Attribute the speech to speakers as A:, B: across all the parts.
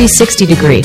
A: 360 degree.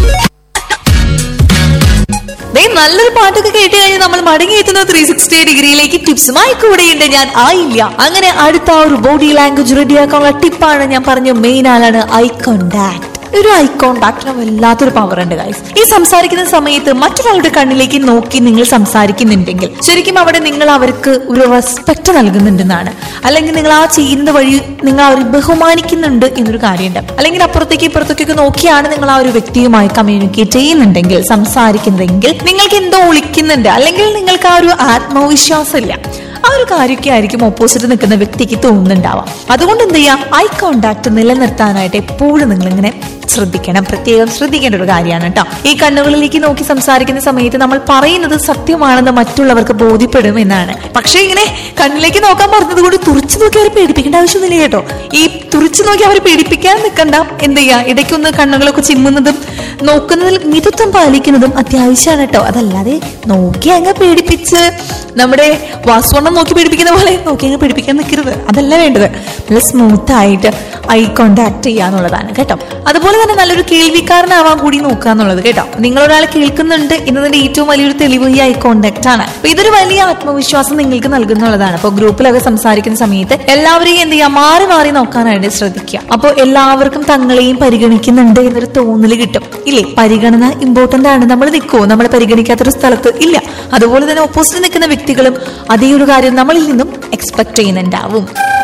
B: ദേ നല്ലൊരു പാട്ടൊക്കെ കേട്ട് കഴിഞ്ഞ് നമ്മൾ മടങ്ങിയെത്തുന്ന ത്രീ സിക്സ്റ്റി ഡിഗ്രിയിലേക്ക് ടിപ്സുമായി കൂടെയുണ്ട് ഞാൻ ആയില്ല അങ്ങനെ അടുത്ത ആ ഒരു ബോഡി ലാംഗ്വേജ് റെഡിയാക്കാനുള്ള ടിപ്പാണ് ഞാൻ പറഞ്ഞ മെയിൻ ആളാണ് ഐ കോണ്ടാക്ട് ഒരു ഐ കോണ്ടാക്ടിന് വല്ലാത്തൊരു പവർ ഉണ്ട് ഗൈസ് ഈ സംസാരിക്കുന്ന സമയത്ത് മറ്റൊരാളുടെ കണ്ണിലേക്ക് നോക്കി നിങ്ങൾ സംസാരിക്കുന്നുണ്ടെങ്കിൽ ശരിക്കും അവിടെ നിങ്ങൾ അവർക്ക് ഒരു റെസ്പെക്ട് നൽകുന്നുണ്ടെന്നാണ് അല്ലെങ്കിൽ നിങ്ങൾ ആ ചെയ്യുന്നത് വഴി നിങ്ങൾ അവരെ ബഹുമാനിക്കുന്നുണ്ട് എന്നൊരു കാര്യമുണ്ട് അല്ലെങ്കിൽ അപ്പുറത്തേക്ക് ഇപ്പുറത്തേക്കൊക്കെ നോക്കിയാണ് നിങ്ങൾ ആ ഒരു വ്യക്തിയുമായി കമ്മ്യൂണിക്കേറ്റ് ചെയ്യുന്നുണ്ടെങ്കിൽ സംസാരിക്കുന്നതെങ്കിൽ നിങ്ങൾക്ക് എന്തോ ഒളിക്കുന്നുണ്ട് അല്ലെങ്കിൽ നിങ്ങൾക്ക് ആ ഒരു ആത്മവിശ്വാസം ഇല്ല ആ ഒരു കാര്യമൊക്കെ ആയിരിക്കും ഓപ്പോസിറ്റ് നിൽക്കുന്ന വ്യക്തിക്ക് തോന്നുന്നുണ്ടാവാം അതുകൊണ്ട് എന്ത് ചെയ്യാം ഐ കോണ്ടാക്ട് നിലനിർത്താനായിട്ട് എപ്പോഴും നിങ്ങൾ ഇങ്ങനെ ശ്രദ്ധിക്കണം പ്രത്യേകം ശ്രദ്ധിക്കേണ്ട ഒരു കാര്യമാണ് കേട്ടോ ഈ കണ്ണുകളിലേക്ക് നോക്കി സംസാരിക്കുന്ന സമയത്ത് നമ്മൾ പറയുന്നത് സത്യമാണെന്ന് മറ്റുള്ളവർക്ക് ബോധ്യപ്പെടും എന്നാണ് പക്ഷേ ഇങ്ങനെ കണ്ണിലേക്ക് നോക്കാൻ പറഞ്ഞത് കൊണ്ട് തുറച്ചു നോക്കി അവരെ പേടിപ്പിക്കേണ്ട ആവശ്യമൊന്നുമില്ല കേട്ടോ ഈ തുറച്ചു നോക്കി അവരെ പേടിപ്പിക്കാൻ നിൽക്കണ്ട എന്ത് ചെയ്യാ ഇടയ്ക്കൊന്ന് കണ്ണുകളൊക്കെ ചിമ്മുന്നതും നോക്കുന്നതിൽ മിതത്വം പാലിക്കുന്നതും അത്യാവശ്യമാണ് കേട്ടോ അതല്ലാതെ നോക്കി അങ്ങ് പേടിപ്പിച്ച് നമ്മുടെ വാസ്വർണം നോക്കി പേടിപ്പിക്കുന്ന പോലെ നോക്കി അങ്ങ് പേടിപ്പിക്കാൻ നിൽക്കരുത് അതല്ല വേണ്ടത് നല്ല സ്മൂത്ത് ആയിട്ട് ഐ കോണ്ടാക്ട് ചെയ്യാന്നുള്ളതാണ് കേട്ടോ അതുപോലെ തന്നെ നല്ലൊരു കേൾവിക്കാരനാവാൻ കൂടി നോക്കുക എന്നുള്ളത് കേട്ടോ നിങ്ങൾ ഒരാൾ കേൾക്കുന്നുണ്ട് എന്നതിന്റെ ഏറ്റവും വലിയൊരു തെളിവ് ഈ ഐ കോണ്ടാക്ട് ആണ് അപ്പൊ ഇതൊരു വലിയ ആത്മവിശ്വാസം നിങ്ങൾക്ക് നൽകുന്നുള്ളതാണ് അപ്പൊ ഗ്രൂപ്പിലൊക്കെ സംസാരിക്കുന്ന സമയത്ത് എല്ലാവരെയും എന്ത് ചെയ്യാം മാറി മാറി നോക്കാനായിട്ട് ശ്രദ്ധിക്കുക അപ്പോൾ എല്ലാവർക്കും തങ്ങളെയും പരിഗണിക്കുന്നുണ്ട് എന്നൊരു തോന്നല് കിട്ടും ഇല്ലേ പരിഗണന ഇമ്പോർട്ടന്റ് ആണ് നമ്മൾ നിൽക്കുമോ നമ്മളെ പരിഗണിക്കാത്തൊരു സ്ഥലത്ത് ഇല്ല അതുപോലെ തന്നെ ഓപ്പോസിറ്റ് നിൽക്കുന്ന വ്യക്തികളും അതേ ഒരു കാര്യം നമ്മളിൽ നിന്നും എക്സ്പെക്ട് ചെയ്യുന്നുണ്ടാവും